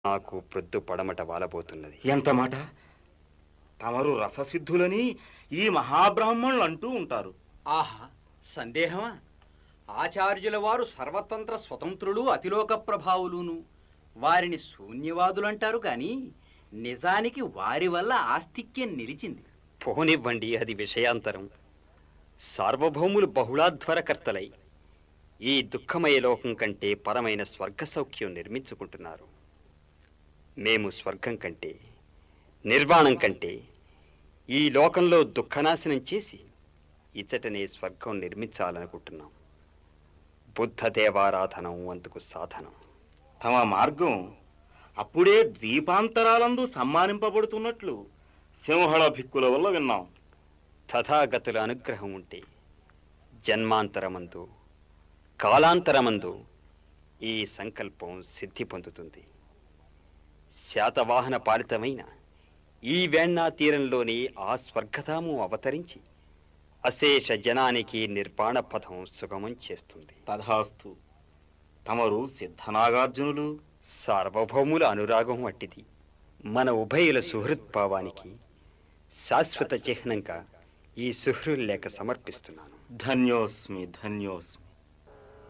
నాకు ప్రొద్దు పడమట వాలబోతున్నది ఎంత మాట తమరు రససిద్ధులని ఈ మహాబ్రాహ్మణులు అంటూ ఉంటారు ఆహా సందేహమా ఆచార్యుల వారు సర్వతంత్ర స్వతంత్రులు అతిలోక ప్రభావులును వారిని శూన్యవాదులంటారు గాని నిజానికి వారి వల్ల ఆస్తిక్యం నిలిచింది పోనివ్వండి అది విషయాంతరం సార్వభౌములు బహుళాధ్వరకర్తలై ఈ దుఃఖమయ లోకం కంటే పరమైన స్వర్గ సౌఖ్యం నిర్మించుకుంటున్నారు మేము స్వర్గం కంటే నిర్వాణం కంటే ఈ లోకంలో దుఃఖనాశనం చేసి ఇచ్చటనే స్వర్గం నిర్మించాలనుకుంటున్నాం బుద్ధ దేవారాధనం అందుకు సాధనం తమ మార్గం అప్పుడే ద్వీపాంతరాలందు సమ్మానింపబడుతున్నట్లు సింహళ భిక్కుల వల్ల విన్నాం తథాగతుల అనుగ్రహం ఉంటే జన్మాంతరమందు కాలాంతరమందు ఈ సంకల్పం సిద్ధి పొందుతుంది శాతవాహన పాలితమైన ఈ వేణ్ణా తీరంలోని ఆ స్వర్గధామం అవతరించి అశేష జనానికి నిర్వాణ పథం సుగమం చేస్తుంది తథాస్తు తమరు సిద్ధనాగార్జునులు సార్వభౌముల అనురాగం అట్టిది మన ఉభయుల సుహృద్భావానికి శాశ్వత చిహ్నంగా ఈ సుహృల్లేఖ సమర్పిస్తున్నాను ధన్యోస్మి ధన్యోస్మి